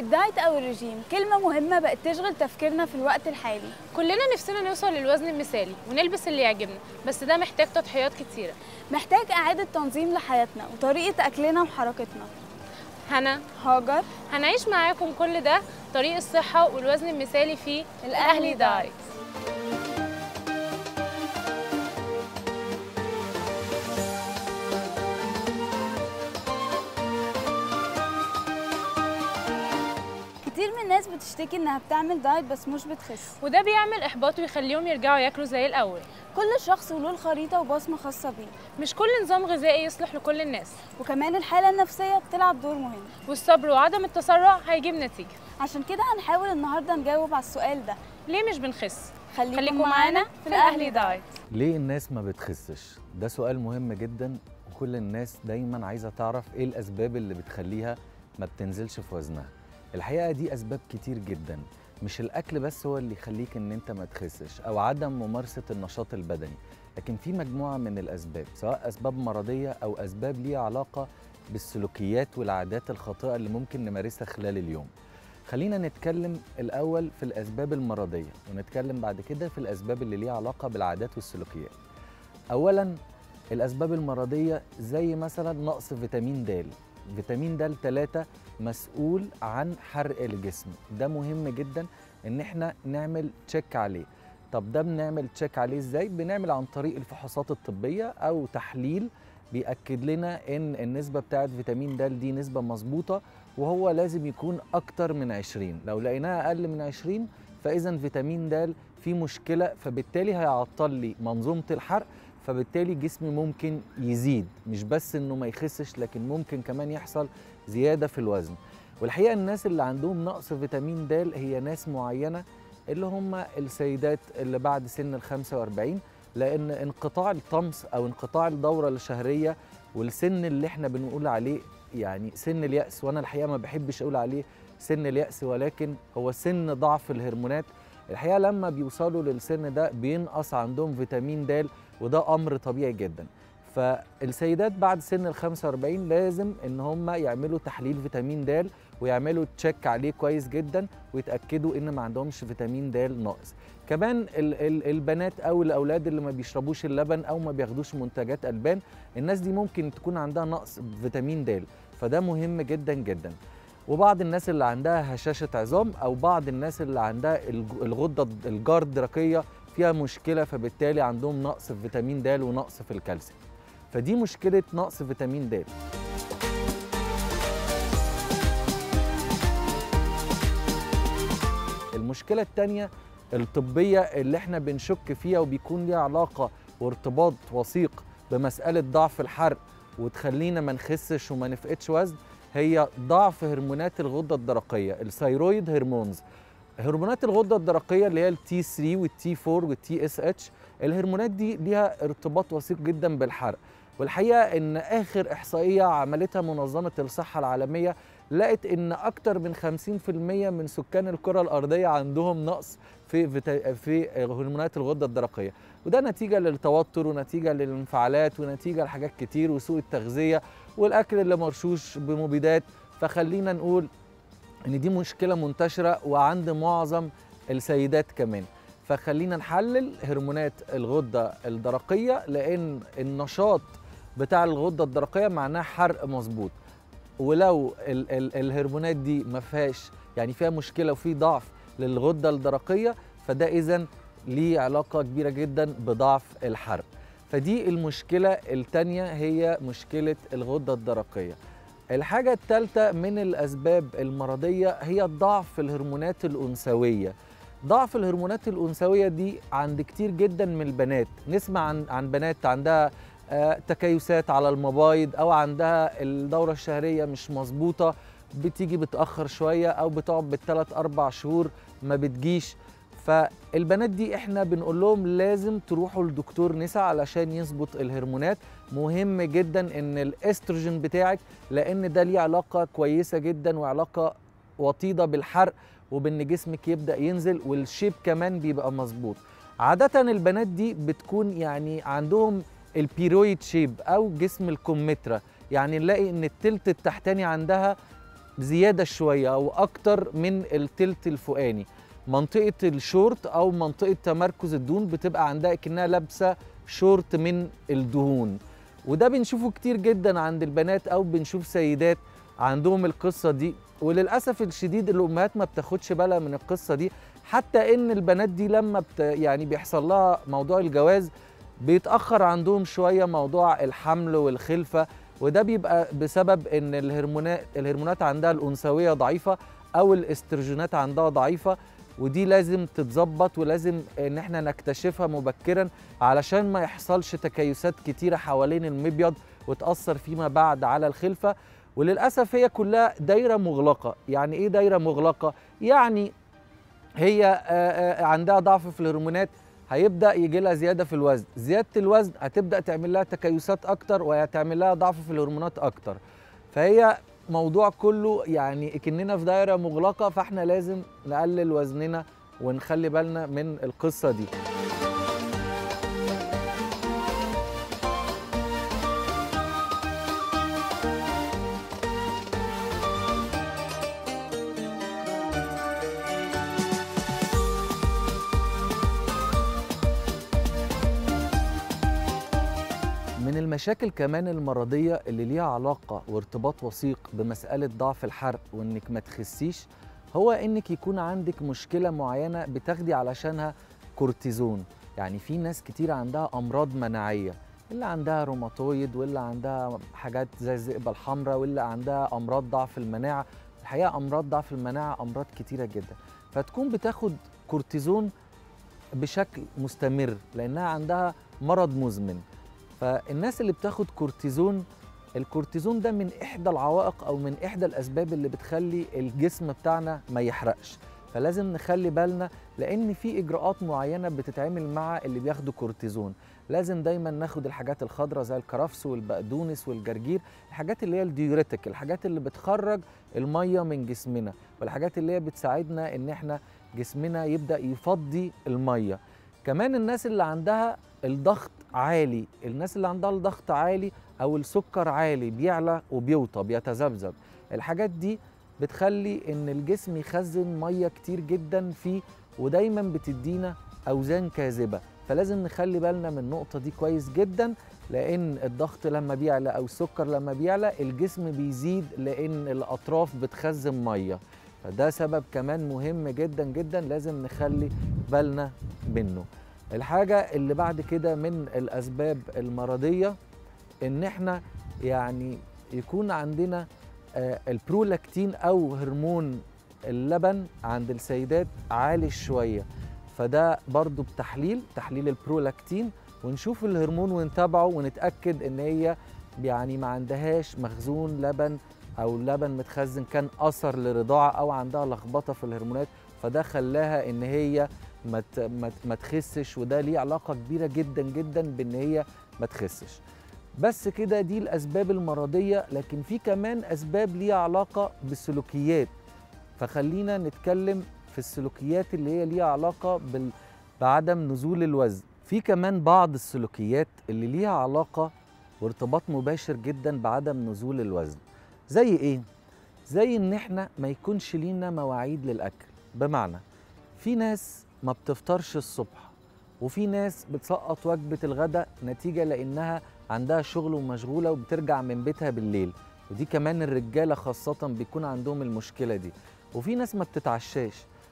الدايت أو الرجيم كلمة مهمة بقت تشغل تفكيرنا في الوقت الحالي كلنا نفسنا نوصل للوزن المثالي ونلبس اللي يعجبنا بس ده محتاج تضحيات كتيرة محتاج إعادة تنظيم لحياتنا وطريقة أكلنا وحركتنا هنا هاجر هنعيش معاكم كل ده طريق الصحة والوزن المثالي في الأهلي دايت كتير من الناس بتشتكي إنها بتعمل دايت بس مش بتخس وده بيعمل إحباط ويخليهم يرجعوا ياكلوا زي الأول كل شخص وله الخريطة وبصمة خاصة بيه مش كل نظام غذائي يصلح لكل الناس وكمان الحالة النفسية بتلعب دور مهم والصبر وعدم التسرع هيجيب نتيجة عشان كده هنحاول النهاردة نجاوب على السؤال ده ليه مش بنخس؟ خليكم, خليكم معانا في الأهلي دايت ليه الناس ما بتخسش؟ ده سؤال مهم جدا وكل الناس دايما عايزة تعرف ايه الأسباب اللي بتخليها ما بتنزلش في وزنها الحقيقة دي أسباب كتير جدا مش الأكل بس هو اللي يخليك إن أنت ما تخسش أو عدم ممارسة النشاط البدني لكن في مجموعة من الأسباب سواء أسباب مرضية أو أسباب ليها علاقة بالسلوكيات والعادات الخاطئة اللي ممكن نمارسها خلال اليوم خلينا نتكلم الأول في الأسباب المرضية ونتكلم بعد كده في الأسباب اللي ليها علاقة بالعادات والسلوكيات أولا الأسباب المرضية زي مثلا نقص فيتامين د فيتامين د 3 مسؤول عن حرق الجسم ده مهم جدا ان احنا نعمل تشيك عليه طب ده بنعمل تشيك عليه ازاي بنعمل عن طريق الفحوصات الطبية او تحليل بيأكد لنا ان النسبة بتاعت فيتامين د دي نسبة مظبوطة وهو لازم يكون اكتر من 20 لو لقيناها اقل من 20 فاذا فيتامين د في مشكلة فبالتالي هيعطل لي منظومة الحرق فبالتالي جسمي ممكن يزيد مش بس انه ما يخسش لكن ممكن كمان يحصل زيادة في الوزن والحقيقة الناس اللي عندهم نقص فيتامين د هي ناس معينة اللي هم السيدات اللي بعد سن ال 45 لان انقطاع الطمس او انقطاع الدورة الشهرية والسن اللي احنا بنقول عليه يعني سن اليأس وانا الحقيقة ما بحبش اقول عليه سن اليأس ولكن هو سن ضعف الهرمونات الحقيقة لما بيوصلوا للسن ده بينقص عندهم فيتامين د وده امر طبيعي جدا فالسيدات بعد سن ال 45 لازم ان هم يعملوا تحليل فيتامين د ويعملوا تشيك عليه كويس جدا ويتاكدوا ان ما عندهمش فيتامين د ناقص كمان ال ال البنات او الاولاد اللي ما بيشربوش اللبن او ما بياخدوش منتجات البان الناس دي ممكن تكون عندها نقص فيتامين د فده مهم جدا جدا وبعض الناس اللي عندها هشاشه عظام او بعض الناس اللي عندها الغده الجار الدرقيه فيها مشكله فبالتالي عندهم نقص في فيتامين د ونقص في الكالسيوم فدي مشكله نقص فيتامين د المشكله الثانيه الطبيه اللي احنا بنشك فيها وبيكون ليها علاقه وارتباط وثيق بمساله ضعف الحرق وتخلينا ما نخسش وما نفقدش وزن هي ضعف هرمونات الغده الدرقيه الثيرويد هرمونز هرمونات الغده الدرقيه اللي هي التي 3 والتي 4 والتي اس اتش الهرمونات دي ليها ارتباط وثيق جدا بالحرق والحقيقه ان اخر احصائيه عملتها منظمه الصحه العالميه لقت ان اكتر من 50% من سكان الكره الارضيه عندهم نقص في فيتا... في هرمونات الغده الدرقيه وده نتيجه للتوتر ونتيجه للانفعالات ونتيجه لحاجات كتير وسوء التغذيه والاكل اللي مرشوش بمبيدات فخلينا نقول ان دي مشكله منتشره وعند معظم السيدات كمان فخلينا نحلل هرمونات الغده الدرقيه لان النشاط بتاع الغده الدرقيه معناه حرق مظبوط ولو ال ال الهرمونات دي ما فيهاش يعني فيها مشكله وفي ضعف للغده الدرقيه فده اذا ليه علاقه كبيره جدا بضعف الحرق فدي المشكله الثانيه هي مشكله الغده الدرقيه الحاجة الثالثة من الأسباب المرضية هي ضعف الهرمونات الأنثوية ضعف الهرمونات الأنثوية دي عند كتير جدا من البنات نسمع عن, عن بنات عندها آه تكيسات على المبايض أو عندها الدورة الشهرية مش مظبوطة بتيجي بتأخر شوية أو بتقعد بالثلاث أربع شهور ما بتجيش فالبنات دي احنا بنقول لهم لازم تروحوا لدكتور نساء علشان يظبط الهرمونات مهم جدا ان الاستروجين بتاعك لان ده ليه علاقه كويسه جدا وعلاقه وطيده بالحرق وبان جسمك يبدا ينزل والشيب كمان بيبقى مظبوط عاده البنات دي بتكون يعني عندهم البيرويد شيب او جسم الكمثرى يعني نلاقي ان التلت التحتاني عندها زياده شويه او اكتر من التلت الفوقاني منطقه الشورت او منطقه تمركز الدهون بتبقى عندها كانها لابسه شورت من الدهون وده بنشوفه كتير جدا عند البنات او بنشوف سيدات عندهم القصه دي وللاسف الشديد الامهات ما بتاخدش بالها من القصه دي حتى ان البنات دي لما بت يعني بيحصل لها موضوع الجواز بيتاخر عندهم شويه موضوع الحمل والخلفه وده بيبقى بسبب ان الهرمونات الهرمونات عندها الانثويه ضعيفه او الاستروجينات عندها ضعيفه ودي لازم تتظبط ولازم ان احنا نكتشفها مبكرا علشان ما يحصلش تكيسات كتيره حوالين المبيض وتاثر فيما بعد على الخلفه وللاسف هي كلها دايره مغلقه يعني ايه دايره مغلقه يعني هي آه، آه، عندها ضعف في الهرمونات هيبدا يجي لها زياده في الوزن زياده الوزن هتبدا تعمل لها تكيسات اكتر وهتعمل لها ضعف في الهرمونات اكتر فهي موضوع كله يعني كأننا في دايره مغلقه فاحنا لازم نقلل وزننا ونخلي بالنا من القصه دي من المشاكل كمان المرضية اللي ليها علاقة وارتباط وثيق بمسألة ضعف الحرق وإنك ما تخسيش هو إنك يكون عندك مشكلة معينة بتاخدي علشانها كورتيزون يعني في ناس كتير عندها أمراض مناعية اللي عندها روماتويد واللي عندها حاجات زي الذئبة الحمراء واللي عندها أمراض ضعف المناعة الحقيقة أمراض ضعف المناعة أمراض كتيرة جدا فتكون بتاخد كورتيزون بشكل مستمر لأنها عندها مرض مزمن فالناس اللي بتاخد كورتيزون الكورتيزون ده من احدى العوائق او من احدى الاسباب اللي بتخلي الجسم بتاعنا ما يحرقش فلازم نخلي بالنا لان في اجراءات معينه بتتعمل مع اللي بياخدوا كورتيزون لازم دايما ناخد الحاجات الخضراء زي الكرفس والبقدونس والجرجير الحاجات اللي هي الديوريتك الحاجات اللي بتخرج الميه من جسمنا والحاجات اللي هي بتساعدنا ان احنا جسمنا يبدا يفضي الميه كمان الناس اللي عندها الضغط عالي الناس اللي عندها الضغط عالي او السكر عالي بيعلى وبيوطى بيتذبذب الحاجات دي بتخلي ان الجسم يخزن ميه كتير جدا فيه ودايما بتدينا اوزان كاذبه فلازم نخلي بالنا من النقطه دي كويس جدا لان الضغط لما بيعلى او السكر لما بيعلى الجسم بيزيد لان الاطراف بتخزن ميه فده سبب كمان مهم جدا جدا لازم نخلي بالنا منه الحاجة اللي بعد كده من الأسباب المرضية إن إحنا يعني يكون عندنا آه، البرولاكتين أو هرمون اللبن عند السيدات عالي شوية فده برضو بتحليل تحليل البرولاكتين ونشوف الهرمون ونتابعه ونتأكد إن هي يعني ما عندهاش مخزون لبن أو لبن متخزن كان أثر لرضاعة أو عندها لخبطة في الهرمونات فده خلاها إن هي ما ت- ما ت- ما تخسش وده ليه علاقه كبيره جدا جدا بان هي ما تخسش بس كده دي الاسباب المرضيه لكن في كمان اسباب ليها علاقه بالسلوكيات فخلينا نتكلم في السلوكيات اللي هي ليها علاقه بال... بعدم نزول الوزن في كمان بعض السلوكيات اللي ليها علاقه وارتباط مباشر جدا بعدم نزول الوزن زي ايه زي ان احنا ما يكونش لينا مواعيد للاكل بمعنى في ناس ما بتفطرش الصبح وفي ناس بتسقط وجبة الغداء نتيجة لأنها عندها شغل ومشغولة وبترجع من بيتها بالليل ودي كمان الرجالة خاصة بيكون عندهم المشكلة دي وفي ناس ما بتتعشاش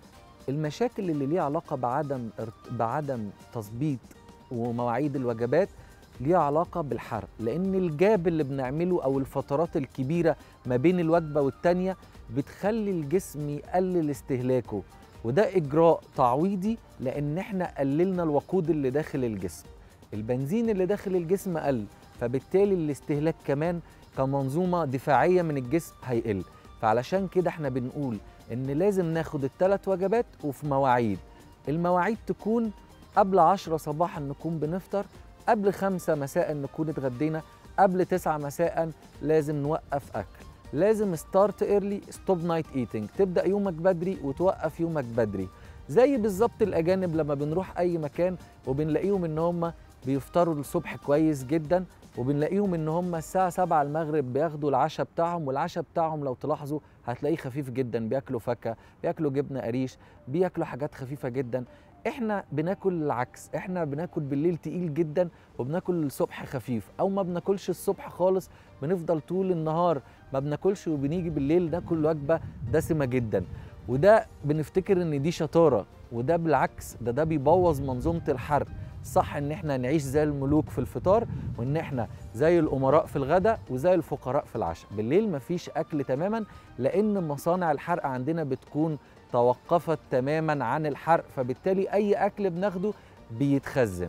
المشاكل اللي ليها علاقة بعدم ارت- بعدم تظبيط ومواعيد الوجبات ليها علاقة بالحرق لأن الجاب اللي بنعمله أو الفترات الكبيرة ما بين الوجبة والتانية بتخلي الجسم يقلل استهلاكه وده إجراء تعويضي لأن احنا قللنا الوقود اللي داخل الجسم البنزين اللي داخل الجسم قل فبالتالي الاستهلاك كمان كمنظومة دفاعية من الجسم هيقل فعلشان كده احنا بنقول ان لازم ناخد الثلاث وجبات وفي مواعيد المواعيد تكون قبل عشرة صباحا نكون بنفطر قبل خمسة مساء نكون اتغدينا قبل تسعة مساء لازم نوقف أكل لازم ستارت ايرلي ستوب نايت ايتنج تبدا يومك بدري وتوقف يومك بدري زي بالظبط الاجانب لما بنروح اي مكان وبنلاقيهم ان هم بيفطروا الصبح كويس جدا وبنلاقيهم ان هم الساعه 7 المغرب بياخدوا العشاء بتاعهم والعشاء بتاعهم لو تلاحظوا هتلاقيه خفيف جدا بياكلوا فاكهه بياكلوا جبنه قريش بياكلوا حاجات خفيفه جدا احنا بناكل العكس احنا بناكل بالليل تقيل جدا وبناكل الصبح خفيف او ما بناكلش الصبح خالص بنفضل طول النهار ما بناكلش وبنيجي بالليل ناكل وجبه دسمه جدا وده بنفتكر ان دي شطاره وده بالعكس ده ده بيبوظ منظومه الحرق صح ان احنا نعيش زي الملوك في الفطار وان احنا زي الامراء في الغداء وزي الفقراء في العشاء بالليل مفيش اكل تماما لان مصانع الحرق عندنا بتكون توقفت تماما عن الحرق فبالتالي اي اكل بناخده بيتخزن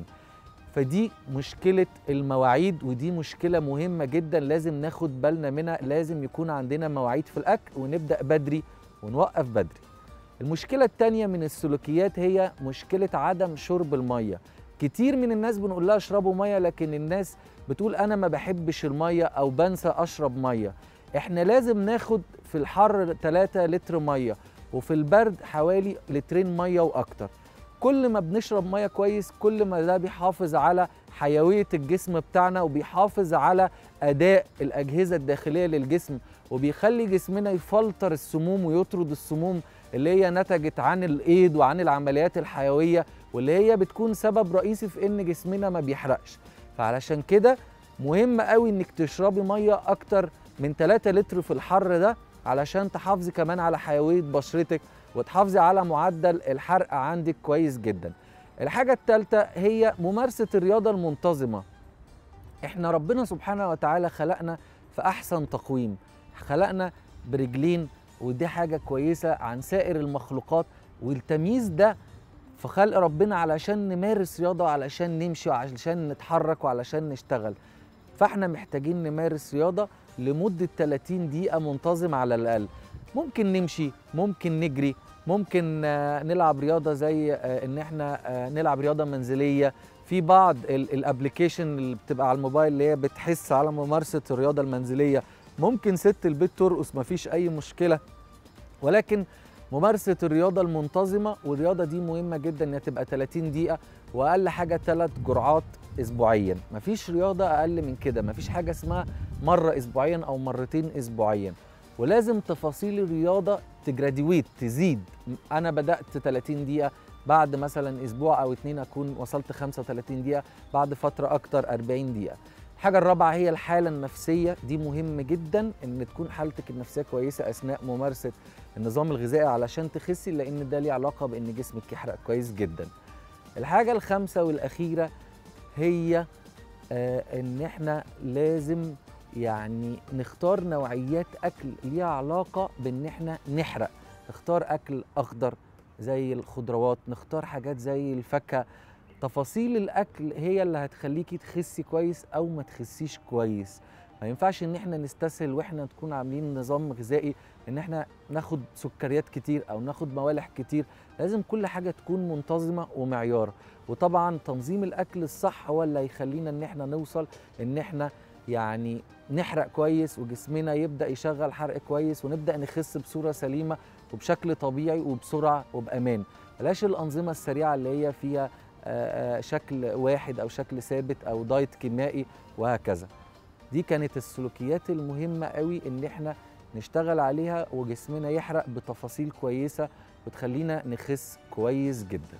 فدي مشكلة المواعيد ودي مشكلة مهمة جدا لازم ناخد بالنا منها لازم يكون عندنا مواعيد في الأكل ونبدأ بدري ونوقف بدري المشكلة التانية من السلوكيات هي مشكلة عدم شرب المية كتير من الناس بنقول لها اشربوا مية لكن الناس بتقول أنا ما بحبش المية أو بنسى أشرب مية احنا لازم ناخد في الحر 3 لتر مية وفي البرد حوالي لترين مية وأكتر كل ما بنشرب ميه كويس كل ما ده بيحافظ على حيويه الجسم بتاعنا وبيحافظ على اداء الاجهزه الداخليه للجسم وبيخلي جسمنا يفلتر السموم ويطرد السموم اللي هي نتجت عن الايد وعن العمليات الحيويه واللي هي بتكون سبب رئيسي في ان جسمنا ما بيحرقش فعلشان كده مهم قوي انك تشربي ميه اكتر من 3 لتر في الحر ده علشان تحافظي كمان على حيويه بشرتك وتحافظي على معدل الحرق عندك كويس جدا الحاجة الثالثة هي ممارسة الرياضة المنتظمة احنا ربنا سبحانه وتعالى خلقنا في أحسن تقويم خلقنا برجلين ودي حاجة كويسة عن سائر المخلوقات والتمييز ده في خلق ربنا علشان نمارس رياضة وعلشان نمشي وعلشان نتحرك وعلشان نشتغل فاحنا محتاجين نمارس رياضة لمدة 30 دقيقة منتظمة على الأقل ممكن نمشي ممكن نجري ممكن نلعب رياضه زي ان احنا نلعب رياضه منزليه في بعض الابلكيشن اللي بتبقى على الموبايل اللي هي بتحس على ممارسه الرياضه المنزليه ممكن ست البيت ترقص مفيش اي مشكله ولكن ممارسه الرياضه المنتظمه والرياضه دي مهمه جدا انها تبقى 30 دقيقه واقل حاجه ثلاث جرعات اسبوعيا مفيش رياضه اقل من كده مفيش حاجه اسمها مره اسبوعيا او مرتين اسبوعيا ولازم تفاصيل الرياضه تجراديويت تزيد انا بدات 30 دقيقه بعد مثلا اسبوع او اتنين اكون وصلت 35 دقيقه بعد فتره اكتر 40 دقيقه الحاجه الرابعه هي الحاله النفسيه دي مهم جدا ان تكون حالتك النفسيه كويسه اثناء ممارسه النظام الغذائي علشان تخسي لان ده ليه علاقه بان جسمك يحرق كويس جدا الحاجه الخامسه والاخيره هي آه ان احنا لازم يعني نختار نوعيات اكل ليها علاقه بان احنا نحرق نختار اكل اخضر زي الخضروات نختار حاجات زي الفاكهه تفاصيل الاكل هي اللي هتخليكي تخسي كويس او ما تخسيش كويس ما ينفعش ان احنا نستسهل واحنا نكون عاملين نظام غذائي ان احنا ناخد سكريات كتير او ناخد موالح كتير لازم كل حاجه تكون منتظمه ومعيار وطبعا تنظيم الاكل الصح هو اللي هيخلينا ان احنا نوصل ان احنا يعني نحرق كويس وجسمنا يبدا يشغل حرق كويس ونبدا نخس بصوره سليمه وبشكل طبيعي وبسرعه وبامان بلاش الانظمه السريعه اللي هي فيها شكل واحد او شكل ثابت او دايت كيميائي وهكذا دي كانت السلوكيات المهمه قوي ان احنا نشتغل عليها وجسمنا يحرق بتفاصيل كويسه وتخلينا نخس كويس جدا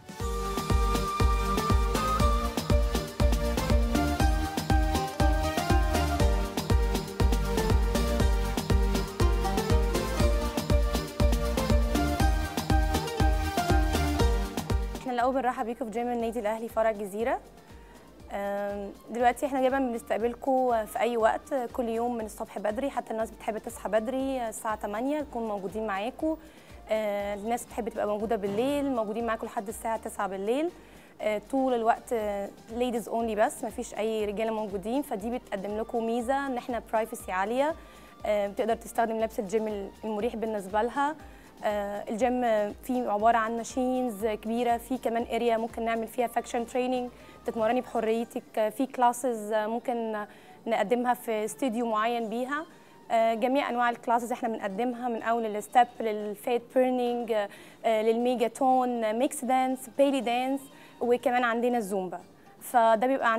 الاول بنرحب بيكم في جيم النادي الاهلي فرع الجزيره دلوقتي احنا دايما بنستقبلكم في اي وقت كل يوم من الصبح بدري حتى الناس بتحب تصحى بدري الساعه 8 نكون موجودين معاكم الناس بتحب تبقى موجوده بالليل موجودين معاكم لحد الساعه 9 بالليل طول الوقت ليديز اونلي بس مفيش اي رجاله موجودين فدي بتقدم لكم ميزه ان احنا برايفسي عاليه بتقدر تستخدم لبس الجيم المريح بالنسبه لها الجيم فيه عباره عن ماشينز كبيره في كمان اريا ممكن نعمل فيها فاكشن تريننج تتمرني بحريتك في كلاسز ممكن نقدمها في استوديو معين بيها جميع انواع الكلاسز احنا بنقدمها من اول الستيب للفيت بيرنينج للميجا تون ميكس دانس بيلي دانس وكمان عندنا الزومبا فده بيبقى عندك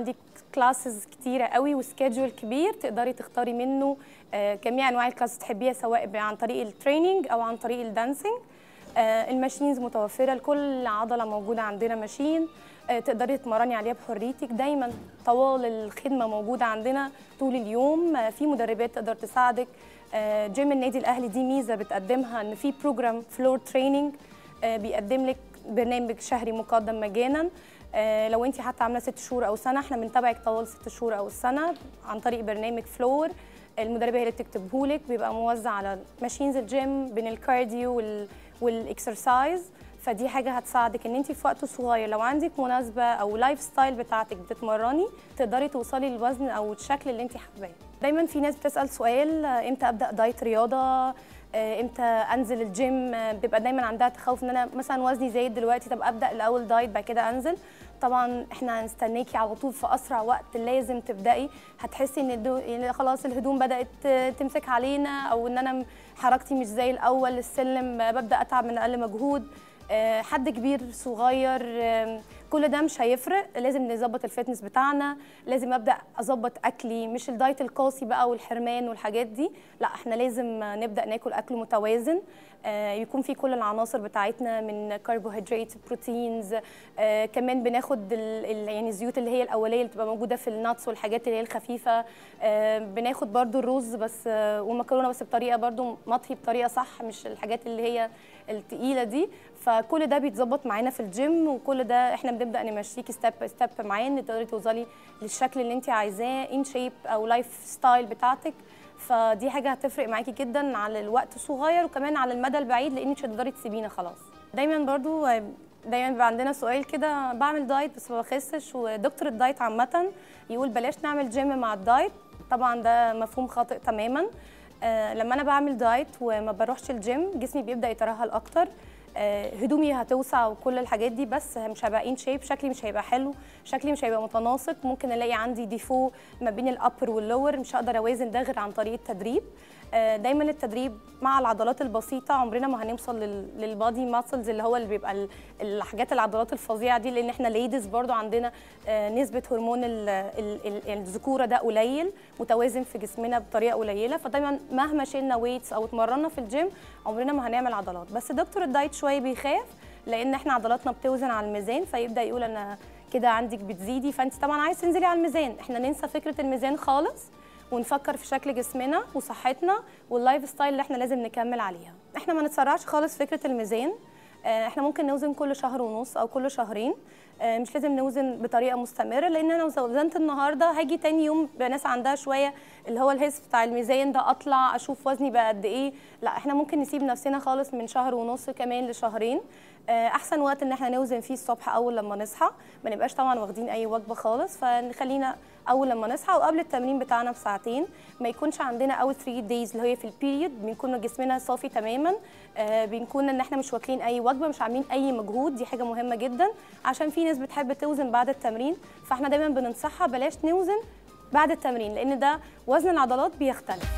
كلاسز كتيره قوي وسكيدجول كبير تقدري تختاري منه آه، جميع انواع الكلاسز تحبيها سواء عن طريق التريننج او عن طريق الدانسينج آه، الماشينز متوفره لكل عضله موجوده عندنا ماشين آه، تقدري تتمرني عليها بحريتك دايما طوال الخدمه موجوده عندنا طول اليوم آه، في مدربات تقدر تساعدك آه، جيم النادي الاهلي دي ميزه بتقدمها ان في بروجرام فلور تريننج بيقدم لك برنامج شهري مقدم مجانا آه، لو انت حتى عامله ست شهور او سنه احنا بنتابعك طوال ست شهور او السنه عن طريق برنامج فلور المدربه هي اللي بتكتبه لك بيبقى موزع على ماشينز الجيم بين الكارديو وال والاكسرسايز فدي حاجه هتساعدك ان انت في وقت صغير لو عندك مناسبه او لايف ستايل بتاعتك بتتمرني تقدري توصلي للوزن او الشكل اللي انت حباه دايما في ناس بتسال سؤال آه، امتى ابدا دايت رياضه آه، امتى انزل الجيم آه، بيبقى دايما عندها تخوف ان انا مثلا وزني زايد دلوقتي طب ابدا الاول دايت بعد كده انزل طبعا احنا هنستناكي على طول في اسرع وقت لازم تبداي هتحسي ان الدو... يعني خلاص الهدوم بدات آه، تمسك علينا او ان انا م- حركتي مش زي الاول السلم آه، ببدا اتعب من اقل مجهود آه، حد كبير صغير آم، كل ده مش هيفرق لازم نظبط الفتنس بتاعنا لازم ابدا اظبط اكلي مش الدايت القاسي بقى والحرمان والحاجات دي لا احنا لازم آه، نبدا ناكل اكل متوازن آه، يكون فيه كل العناصر بتاعتنا من كربوهيدرات بروتينز آه، كمان بناخد ال- ال- يعني الزيوت اللي هي الاوليه اللي بتبقى موجوده في الناتس والحاجات اللي هي الخفيفه آه، بناخد برضو الرز بس آه، والمكرونه بس بطريقه برضو مطهي بطريقه صح مش الحاجات اللي هي التقيله دي فكل ده بيتظبط معانا في الجيم وكل ده احنا بنبدا نمشيكي ستيب باي ستيب معاه ان تقدري توصلي للشكل اللي انت عايزاه ان شيب او لايف ستايل بتاعتك فدي حاجه هتفرق معاكي جدا على الوقت الصغير وكمان على المدى البعيد لان مش هتقدري تسيبينا خلاص دايما برضو دايما بيبقى عندنا سؤال كده بعمل دايت بس ما بخسش ودكتور الدايت عامه يقول بلاش نعمل جيم مع الدايت طبعا ده مفهوم خاطئ تماما آه، لما انا بعمل دايت وما بروحش الجيم جسمي بيبدا يترهل اكتر آه، هدومي هتوسع وكل الحاجات دي بس مش هبقى ان شيب شكلي مش هيبقى حلو شكلي مش هيبقى متناسق ممكن الاقي عندي ديفو ما بين الابر واللور مش هقدر اوازن ده غير عن طريق التدريب آه، دايما التدريب مع العضلات البسيطه عمرنا ما هنوصل لل- للبادي ماسلز اللي هو اللي بيبقى ال- الحاجات العضلات الفظيعه دي لان احنا ليديز برضو عندنا آه، نسبه هرمون ال- ال- ال- الذكوره ده قليل متوازن في جسمنا بطريقه قليله فدايما مهما شلنا ويتس او اتمرنا في الجيم عمرنا ما هنعمل عضلات بس دكتور الدايت شويه بيخاف لان احنا عضلاتنا بتوزن على الميزان فيبدا يقول انا كده عندك بتزيدي فانت طبعا عايز تنزلي على الميزان احنا ننسى فكره الميزان خالص ونفكر في شكل جسمنا وصحتنا واللايف ستايل اللي احنا لازم نكمل عليها احنا ما نتسرعش خالص فكره الميزان آه، احنا ممكن نوزن كل شهر ونص او كل شهرين آه، مش لازم نوزن بطريقه مستمره لان انا لو وزنت النهارده هاجي تاني يوم ناس عندها شويه اللي هو الهس بتاع الميزان ده اطلع اشوف وزني بقى قد ايه لا احنا ممكن نسيب نفسنا خالص من شهر ونص كمان لشهرين آه، احسن وقت ان احنا نوزن فيه الصبح اول لما نصحى ما نبقاش طبعا واخدين اي وجبه خالص فنخلينا اول لما نصحى وقبل التمرين بتاعنا بساعتين ما يكونش عندنا اول 3 دايز اللي هي في البيريود بنكون جسمنا صافي تماما آه، بنكون ان احنا مش واكلين اي وجبه مش عاملين اي مجهود دي حاجه مهمه جدا عشان في ناس بتحب توزن بعد التمرين فاحنا دايما بننصحها بلاش نوزن بعد التمرين لان ده وزن العضلات بيختلف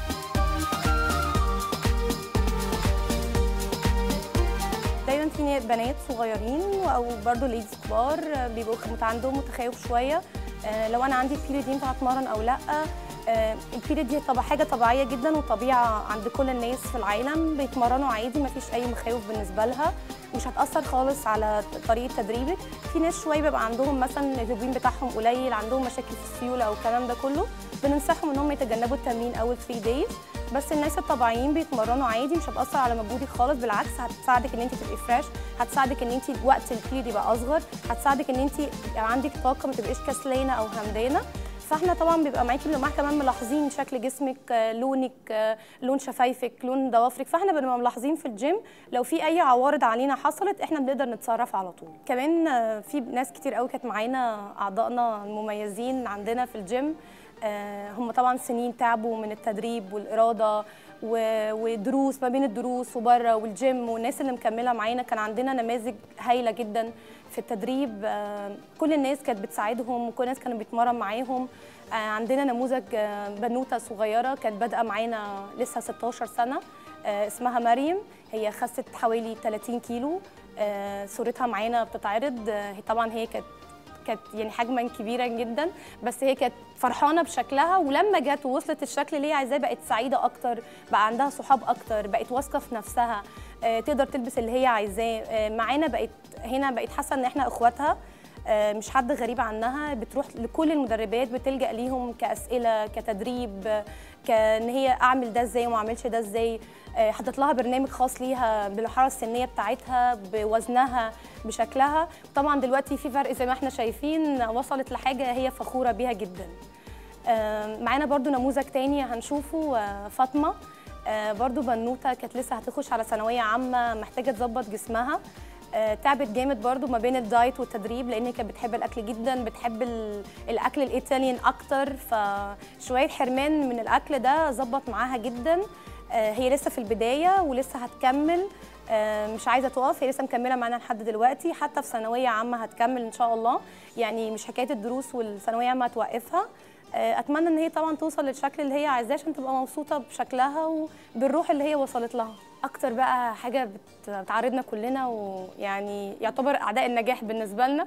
دايما في بنات صغيرين او برضو ليدز كبار آه، بيبقوا مت- عندهم متخوف شويه آه، لو انا عندي البيريود دي ينفع اتمرن او لا آه، البيريود دي طبعا حاجه طبيعيه جدا وطبيعه عند كل الناس في العالم بيتمرنوا عادي مفيش اي مخاوف بالنسبه لها مش هتاثر خالص على طريقه تدريبك في ناس شويه بيبقى عندهم مثلا الهجوم بتاعهم قليل عندهم مشاكل في السيوله او الكلام ده كله بننصحهم ان هم يتجنبوا التمرين اول 3 دايز بس الناس الطبيعيين بيتمرنوا عادي مش هتاثر على مجهودك خالص بالعكس هتساعدك ان انت تبقي فريش هتساعدك ان انت وقت البيريود يبقى اصغر هتساعدك ان انت يبقى عندك طاقه ما تبقيش كسلانه او همدانه فاحنا طبعا بيبقى معاكي بنبقى كمان ملاحظين شكل جسمك آه، لونك آه، لون شفايفك لون ضوافرك فاحنا بنبقى ملاحظين في الجيم لو في اي عوارض علينا حصلت احنا بنقدر نتصرف على طول كمان آه، في ناس كتير قوي كانت معانا اعضائنا المميزين عندنا في الجيم آه، هم طبعا سنين تعبوا من التدريب والاراده و- ودروس ما بين الدروس وبره والجيم والناس اللي مكمله معانا كان عندنا نماذج هايله جدا في التدريب آه، كل الناس كانت بتساعدهم وكل الناس كانوا بيتمرن معاهم آه، عندنا نموذج آه، بنوته صغيره كانت بادئه معانا لسه 16 سنه آه، اسمها مريم هي خست حوالي 30 كيلو آه، صورتها معانا بتتعرض آه، هي طبعا هي كانت كانت يعني حجما كبيرا جدا بس هي كانت فرحانه بشكلها ولما جت ووصلت الشكل اللي هي عايزاه بقت سعيده اكتر بقى عندها صحاب اكتر بقت واثقه في نفسها آه، تقدر تلبس اللي هي عايزاه آه، معانا بقت هنا بقت حاسه ان احنا اخواتها آه، مش حد غريب عنها بتروح لكل المدربات بتلجأ ليهم كأسئلة كتدريب آه، كان هي اعمل ده ازاي وما اعملش ده ازاي آه، حطت لها برنامج خاص ليها بالحراره السنيه بتاعتها بوزنها بشكلها طبعا دلوقتي في فرق زي ما احنا شايفين وصلت لحاجه هي فخوره بيها جدا آه، معانا برضو نموذج تاني هنشوفه آه، فاطمه آه، برضو بنوته كانت لسه هتخش على ثانويه عامه محتاجه تظبط جسمها آه، تعبت جامد برضو ما بين الدايت والتدريب لان هي كانت بتحب الاكل جدا بتحب ال- الاكل الايطاليان اكتر فشويه حرمان من الاكل ده ظبط معاها جدا آه، هي لسه في البدايه ولسه هتكمل آه، مش عايزه تقف هي لسه مكمله معانا لحد دلوقتي حتى في ثانويه عامه هتكمل ان شاء الله يعني مش حكايه الدروس والثانويه عامه هتوقفها آه، اتمنى ان هي طبعا توصل للشكل اللي هي عايزاه عشان تبقى مبسوطه بشكلها وبالروح اللي هي وصلت لها اكتر بقى حاجه بت- بتعرضنا كلنا ويعني يعتبر اعداء النجاح بالنسبه لنا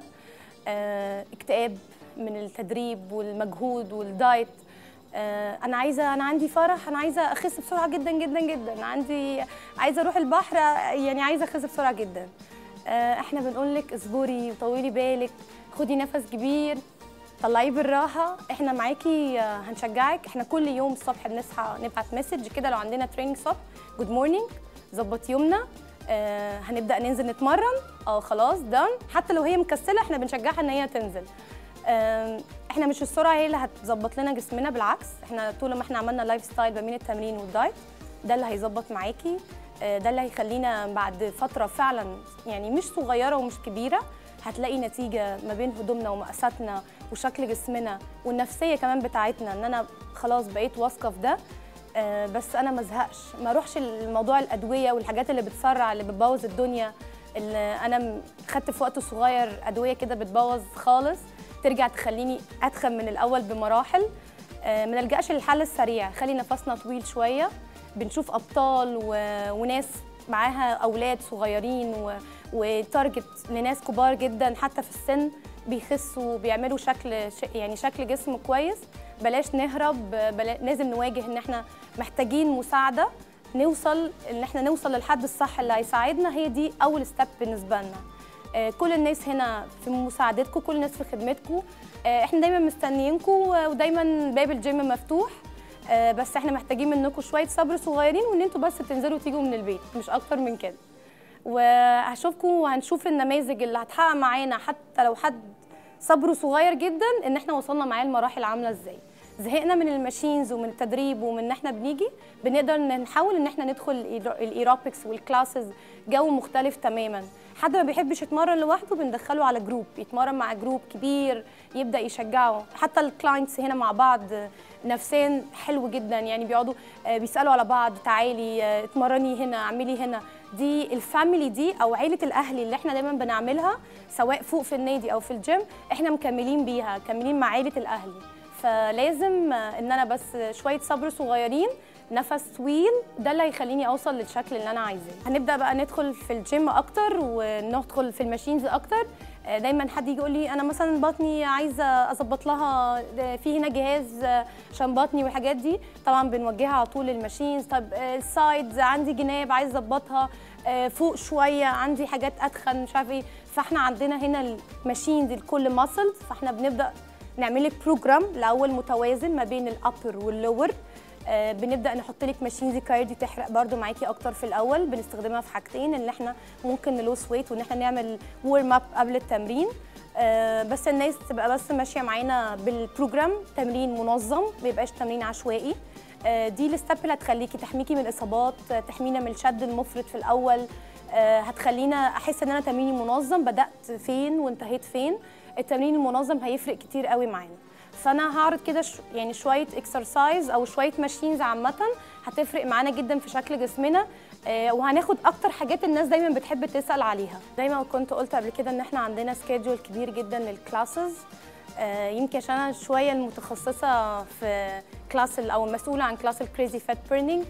آه، اكتئاب من التدريب والمجهود والدايت آه، انا عايزه انا عندي فرح انا عايزه اخس بسرعه جدا جدا جدا عندي عايزه اروح البحر يعني عايزه اخس بسرعه جدا آه، احنا بنقول لك اصبري وطولي بالك خدي نفس كبير طلعيه بالراحه احنا معاكي آه، هنشجعك احنا كل يوم الصبح بنصحى نبعت مسج كده لو عندنا تريننج صبح جود مورنينج ظبط يومنا آه هنبدا ننزل نتمرن اه خلاص دان حتى لو هي مكسله احنا بنشجعها ان هي تنزل آم، احنا مش السرعه هي اللي هتظبط لنا جسمنا بالعكس احنا طول ما احنا عملنا لايف ستايل ما بين التمرين والدايت ده اللي هيظبط معاكي آه، ده اللي هيخلينا بعد فتره فعلا يعني مش صغيره ومش كبيره هتلاقي نتيجه ما بين هدومنا ومقاساتنا وشكل جسمنا والنفسيه كمان بتاعتنا ان انا خلاص بقيت واثقه في ده آه، بس انا ما ازهقش ما اروحش الموضوع الادويه والحاجات اللي بتسرع اللي بتبوظ الدنيا اللي انا م- خدت في وقت صغير ادويه كده بتبوظ خالص ترجع تخليني اتخن من الاول بمراحل آه، ما نلجاش للحل السريع خلي نفسنا طويل شويه بنشوف ابطال و... وناس معاها اولاد صغيرين و... وتارجت لناس كبار جدا حتى في السن بيخسوا بيعملوا شكل ش... يعني شكل جسم كويس بلاش نهرب بلا... لازم نواجه ان احنا محتاجين مساعده نوصل ان احنا نوصل للحد الصح اللي هيساعدنا هي دي اول ستيب بالنسبه لنا آه، كل الناس هنا في مساعدتكم كل الناس في خدمتكم آه، احنا دايما مستنيينكم ودايما باب الجيم مفتوح آه، بس احنا محتاجين منكم شويه صبر صغيرين وان انتوا بس تنزلوا تيجوا من البيت مش اكتر من كده وهشوفكم وهنشوف النماذج اللي هتحقق معانا حتى لو حد صبره صغير جدا ان احنا وصلنا معاه لمراحل عامله ازاي زهقنا من الماشينز ومن التدريب ومن ان احنا بنيجي بنقدر إن نحاول ان احنا ندخل الإيرو- الايروبكس والكلاسز جو مختلف تماما حد ما بيحبش يتمرن لوحده بندخله على جروب يتمرن مع جروب كبير يبدا يشجعه حتى الكلاينتس هنا مع بعض نفسيا حلو جدا يعني بيقعدوا آه، بيسالوا على بعض تعالي آه، اتمرني هنا اعملي هنا دي الفاميلي دي او عيله الاهلي اللي احنا دايما بنعملها سواء فوق في النادي او في الجيم احنا مكملين بيها مكملين مع عيله الاهلي فلازم آه، ان انا بس شويه صبر صغيرين نفس طويل ده اللي هيخليني اوصل للشكل اللي انا عايزاه هنبدا بقى ندخل في الجيم اكتر وندخل في الماشينز اكتر آه، دايما حد يجي يقول لي انا مثلا بطني عايزه اظبط لها ده في هنا جهاز آه، عشان بطني والحاجات دي طبعا بنوجهها على طول للماشينز طب آه، السايدز عندي جناب عايزه اظبطها آه، فوق شويه عندي حاجات اتخن مش عارف ايه فاحنا عندنا هنا الماشينز لكل ماسلز فاحنا بنبدا نعمل لك بروجرام الاول متوازن ما بين الابر واللور آه، بنبدا نحط لك ماشينز كارديو تحرق برده معاكي اكتر في الاول بنستخدمها في حاجتين ان احنا ممكن نلوس ويت وان احنا نعمل ورم اب قبل التمرين آه، بس الناس تبقى بس ماشيه معانا بالبروجرام تمرين منظم ما يبقاش تمرين عشوائي آه، دي الستيب اللي هتخليكي تحميكي من الاصابات آه، تحمينا من الشد المفرط في الاول آه، هتخلينا احس ان انا تمريني منظم بدات فين وانتهيت فين التمرين المنظم هيفرق كتير قوي معانا فانا هعرض كده ش... يعني شويه اكسرسايز او شويه ماشينز عامه هتفرق معانا جدا في شكل جسمنا آه، وهناخد اكتر حاجات الناس دايما بتحب تسال عليها زي ما كنت قلت قبل كده ان احنا عندنا سكيدجول كبير جدا للكلاسز آه، يمكن عشان انا شويه المتخصصه في كلاس ال- او المسؤوله عن كلاس الكريزي فات بيرنينج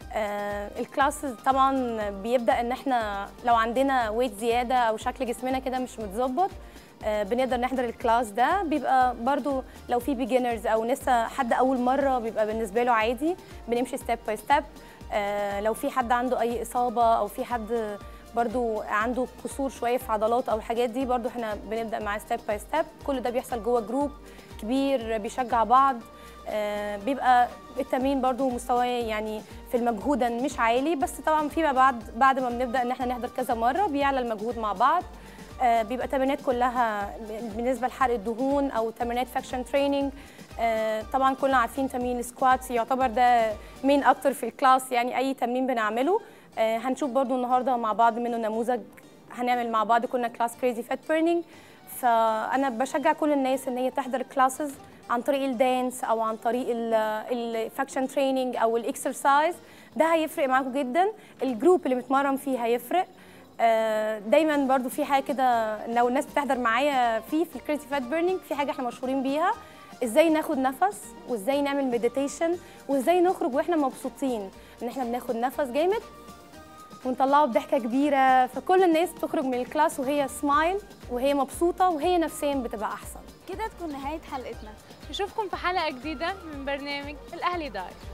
الكلاس طبعا بيبدا ان احنا لو عندنا ويت زياده او شكل جسمنا كده مش متظبط آه، بنقدر نحضر الكلاس ده بيبقى برضو لو في بيجنرز او لسه حد اول مره بيبقى بالنسبه له عادي بنمشي ستيب باي ستيب لو في حد عنده اي اصابه او في حد برضو عنده قصور شويه في عضلات او الحاجات دي برضو احنا بنبدا معاه ستيب باي ستيب كل ده بيحصل جوه جروب كبير بيشجع بعض آه، بيبقى التمرين برضو مستواه يعني في المجهود مش عالي بس طبعا فيما بعد بعد ما بنبدا ان احنا نحضر كذا مره بيعلى المجهود مع بعض آه، بيبقى تمرينات كلها بالنسبه لحرق الدهون او تمرينات فاكشن تريننج طبعا كلنا عارفين تمرين السكواتس يعتبر ده مين اكتر في الكلاس يعني اي تمرين بنعمله آه، هنشوف برضو النهارده مع بعض منه نموذج هنعمل مع بعض كنا كلاس كريزي فات بيرنينج فانا بشجع كل الناس ان هي تحضر كلاسز عن طريق الدانس او عن طريق الفاكشن تريننج او الاكسرسايز ده هيفرق معاكم جدا الجروب اللي بتمرن فيه هيفرق آه، دايما برضو في حاجه كده لو الناس بتحضر معايا فيه في الكريتي فات بيرنينج في حاجه احنا مشهورين بيها ازاي ناخد نفس وازاي نعمل مديتيشن وازاي نخرج واحنا مبسوطين ان احنا بناخد نفس جامد ونطلعه بضحكه كبيره فكل الناس تخرج من الكلاس وهي سمايل وهي مبسوطه وهي نفسيا بتبقى احسن كده تكون نهايه حلقتنا نشوفكم في حلقه جديده من برنامج الاهلي دايت